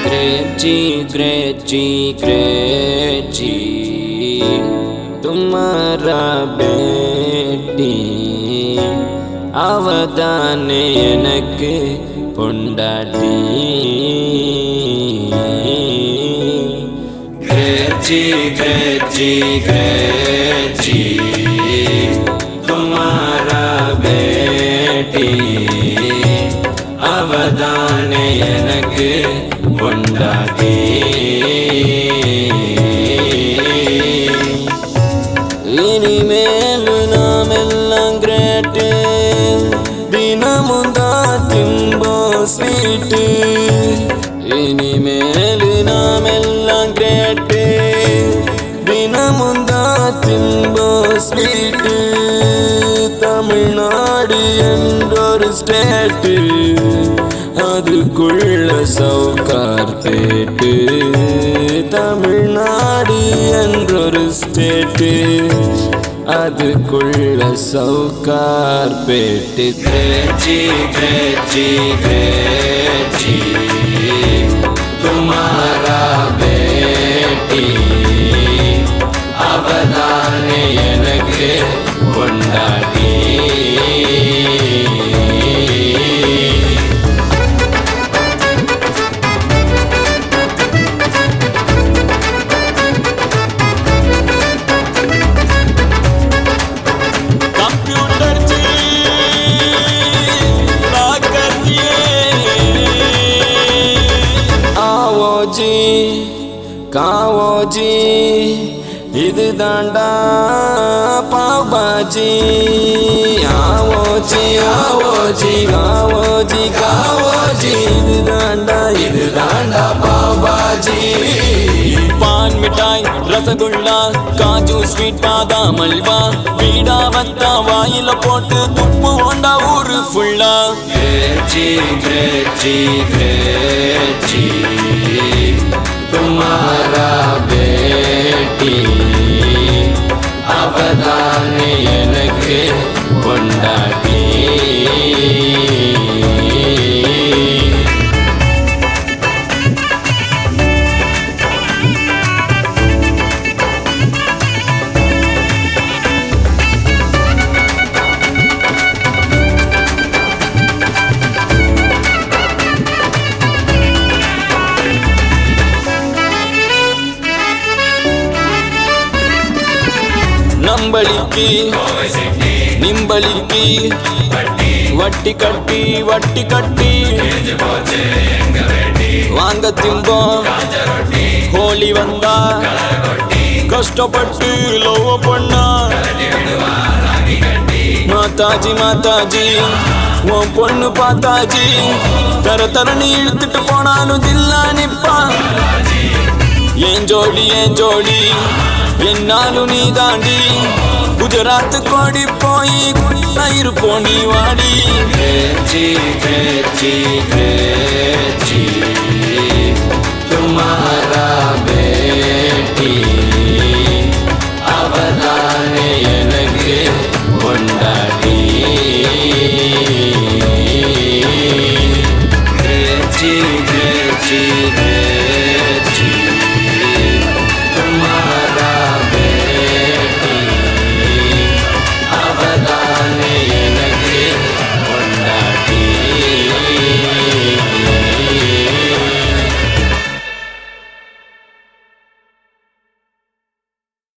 ग्रेची ग्रेची ग्रेची तुम्हारा बेटी அவதானே எனக்கு பொண்டாட்டி கிரேச்சி கிரேச்சி கிரேச்சி तुम्हारा बेटी அவதானே எனக்கு பொண்டாட்டி இனிமேல் நாம் எல்லாம் கிரேட்டு தினமும் தான் திம்போ ஸ்வீட்டு இனிமேல் நாம் எல்லாம் கிரேட்டு தினமும் தான் திம்போ ஸ்வீட்டு தமிழ்நாடு என்றொரு ஸ்டேட்டு அதுக்குள்ள சவுக்கார் பேட்டு தமிழ்நாடு என்றொரு ஸ்டேட்டு அதுக்குள்ள சவுக்கார் பேட்டு கிரேச்சி கிரேச்சி கிரேச்சி துமாரா பேட்டி அவதானே எனக்கு கொண்டாடி कंप्यूटर जी ना कर दिए आओ जी காவோ ஜி இது தாண்டா பாபாஜி ஆவோ ஜி ஆவோ ஜி ஆவோ ஜி காவோ ஜி இது தாண்டா இது தாண்டா பாபாஜி பான் மிட்டாய் ரசகுல்லா காஜு ஸ்வீட் பாதாம் அல்வா பீடா வத்தா வாயில போட்டு துப்பு ஓண்டா ஊரு ஃபுல்லா கிரேச்சி கிரேச்சி கிரேச்சி तुम्हारा बेटी அவதானே எனக்கு கொண்டாடி நம்பளிக்கு நிம்பளிக்கு வட்டி கட்டி வட்டி கட்டி வாங்க திம்போம் ஹோலி வந்தா கஷ்டப்பட்டு லவ் பண்ணா மாதாஜி மாதாஜி உன் பொண்ணு பார்த்தாஜி தர தரணி இழுத்துட்டு போனாலும் தில்லா நிப்பா ஏன் ஜோடி ஏன் ஜோடி என்னாலும் நீ தாண்டி குஜராத் கோடி போய் இருப்போம் நீ வாடி கிரேச்சி கிரேச்சி கிரேச்சி துமாரா பேட்டி அவதானே எனக்கு கொண்டாடி கிரேச்சி கிரேச்சி கிரேச்சி